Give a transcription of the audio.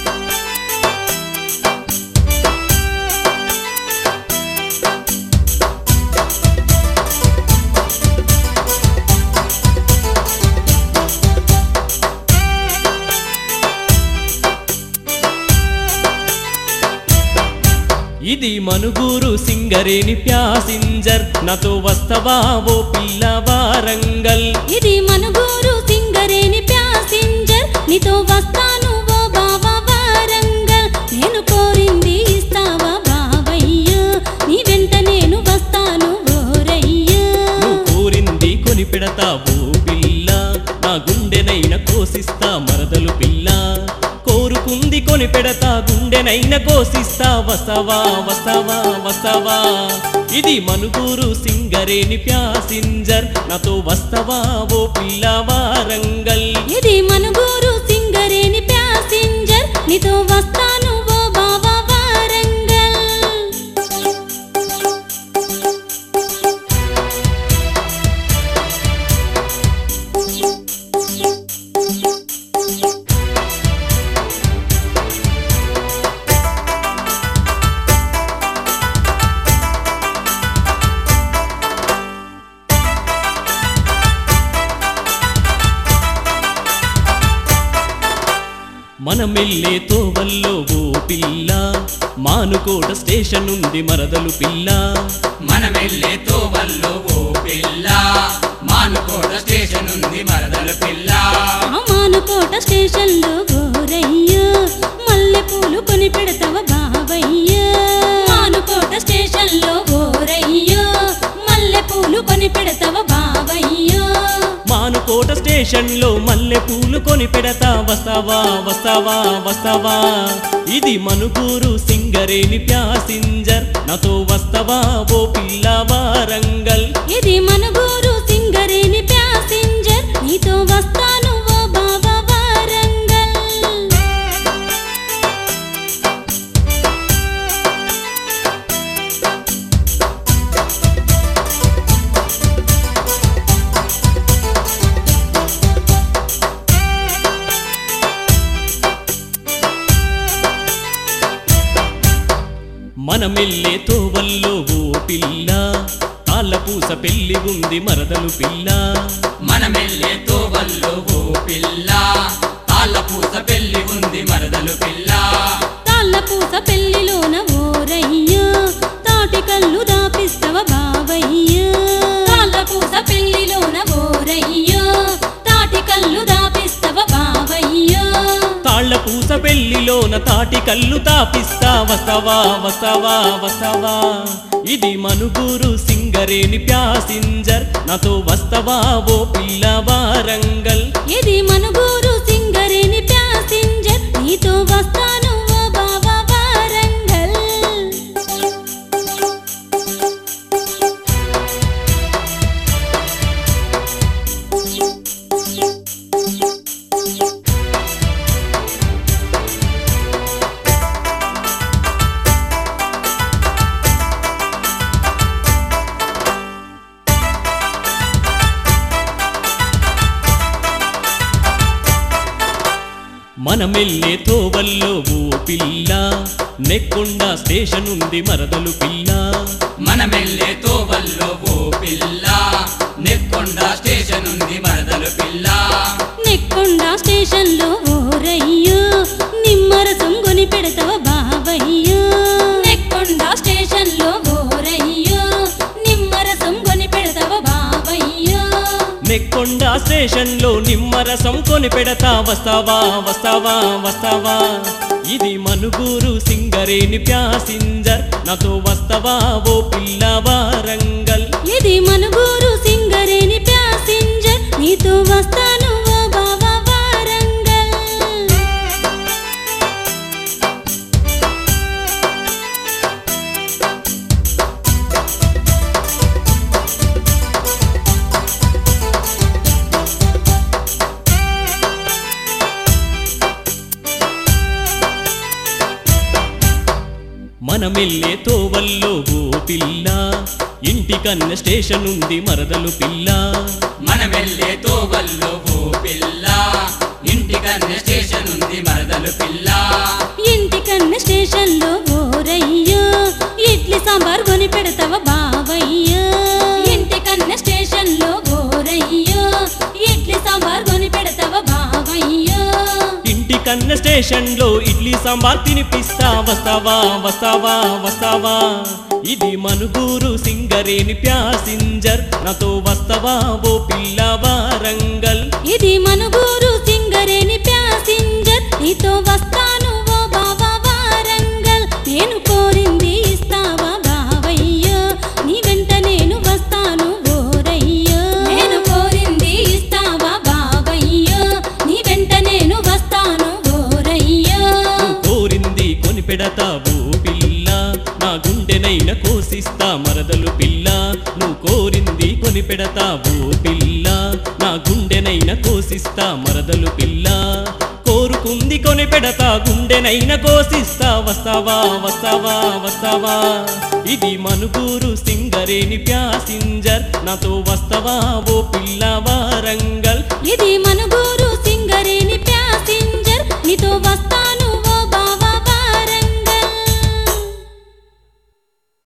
ఇది మనుగూరు సింగరేని ప్యాసింజర్ నాతో వస్తవా ఓ పిల్ల వారంగల్ ఇది మనుగూరు సింగరేని ప్యాసింజర్ నీతో వస్తాను ఓ బావా వారంగల్ నేను కోరింది ఇస్తావా బావయ్య నీ వెంట నేను వస్తాను ఓరయ్య నువ్వు కోరింది కొని పెడతావు పిల్ల నా గుండెనైన కోసిస్తా మరదలు పిల్ల కోరుకుంది కొని పెడతా గుండెనైన కోసిస్తా వస్తావా వస్తావా వస్తావా ఇది మనుగూరు సింగరేని ప్యాసింజర్ నాతో వస్తావా ఓ పిల్ల వారంగల్ ఇది మనుగూరు సింగరేని ప్యాసింజర్ నీతో వస్తాను ఓ బావా వారంగల్ మనమెళ్ళే తోవల్లో ఓ పిల్ల మానుకోట స్టేషన్ ఉంది మరదలు పిల్ల మనమెళ్ళే తోవల్లో ఓ పిల్ల మానుకోట స్టేషన్ ఉంది మరదల పిల్ల మానుకోట స్టేషన్లో గోరయ్య మల్లె పూలు కొని పెడతావ బావయ్య మానుకోట స్టేషన్లో గోరయ్య మల్లె పూలు కొని పెడతావ బావయ్య మానుకోట స్టేషన్ లో మల్లె పూలు కొని పెడతా వస్తావా వస్తావా వస్తావా ఇది మనుగూరు సింగరేని ప్యాసింజర్ నాతో వస్తావా ఓ పిల్ల వారంగల్ ఇది మనుగూరు సింగరేని ప్యాసింజర్ నీతో వస్తాను ఓ బావా వారంగల్ మనమెళ్ళే తోవల్లో ఓ పిల్ల తాళ్ళపూస పెళ్లి ఉంది మరదలు పిల్ల మనమెళ్ళే తోవల్లో ఓ పిల్ల తాళ్ళ పూస పెళ్లి ఉంది మరదలు పిల్ల తాళ్ళ పూస పెళ్లిలోన ఓరయ్య తాటి కళ్ళు దాపిస్తవ బావయ్య తాళ్ళ పూస పెళ్లిలోన ఓరయ్య తాటి కళ్ళు దాపిస్తవ బావయ్య తాళ్ళ పూస పెళ్లిలోన తాటి కళ్ళు తాపిస్తా వస్తావా వస్తావా వస్తావా ఇది మనుగూరు సింగరేని ప్యాసింజర్ నాతో వస్తావా ఓ పిల్ల వారంగల్ ఇది మనుగూరు సింగరేని ప్యాసింజర్ నీతో వస్తాను ఓ బావా వారంగల్ మనమెళ్ళే తోవల్లో ఓ పిల్ల నెక్కొండ స్టేషన్ ఉంది మరదలు పిల్ల మనమెళ్ళే తోవల్లో ఓ పిల్ల నెక్కొండ స్టేషన్ ఉంది మరదలు పిల్ల నెక్కొండ స్టేషన్లో ఓరయ్య నిమ్మరసం కొని పెడతావ బావయ్య నెక్కొండ స్టేషన్లో ఓరయ్య నిమ్మరసం కొని పెడతావ బావయ్య నెక్కొండ స్టేషన్ లో నిమ్మరసం కొని పెడతా వస్తావా వస్తావా వస్తావా ఇది మనుగూరు సింగరేని ప్యాసింజర్ నాతో వస్తావా ఓ పిల్ల వారంగల్ ఇది మనుగూరు సింగరేని ప్యాసింజర్ నీతో వస్తాను ఓ బావా వారంగల్ మనమెళ్ళే తోవల్లో ఓ పిల్ల ఇంటికన్న స్టేషన్ ఉంది మరదలు పిల్ల మనమెళ్ళే తోవల్లో ఓ పిల్ల ఇంటి ఇంటికన్నే స్టేషన్ ఉంది మరదలు పిల్ల ఇంటికన్న స్టేషన్ లో ఓరయ్యో ఇడ్లీ సాంబార్ కొని పెడతావా బావయ్యో ఇంటికన్న స్టేషన్ లో ఓరయ్యో ఇడ్లీ సాంబార్ కొని పెడతావా బావయ్యో ఇంటి కన్న స్టేషన్ లో ఇడ్లీ సాంబార్ తినిపిస్తా వస్తావా వస్తావా వస్తావా ఇది మనుగూరు సింగరేని ప్యాసింజర్ నాతో వస్తావా ఓ పిల్ల వారంగల్ ఇది మనుగూరు సింగరేని ప్యాసింజర్ నీతో వస్తాను ఓ బావా వారంగల్ నేను కోరింది ఇస్తావా బావయ్యో నీ వెంట నేను వస్తాను ఓరయ్యో నేను కోరింది ఇస్తావా బావయ్యో నీ వెంట నేను వస్తాను ఓరయ్యో నువ్వు కోరింది కొని పెడతావు పిల్ల నా గుండెనైన కోసిస్తా మరదలు పిల్ల నువ్వు కోరింది కొని పెడతావు పిల్ల నా గుండెనైన కోసిస్తా మరదలు పిల్ల కోరుకుంది కొని పెడతా గుండెనైన కోసిస్తా వస్తావా వస్తావా వస్తావా ఇది మనుగూరు సింగరేని ప్యాసింజర్ నాతో వస్తావా ఓ పిల్ల వారంగల్ ఇది మనుగూరు సింగరేని ప్యాసింజర్ నీతో వస్తా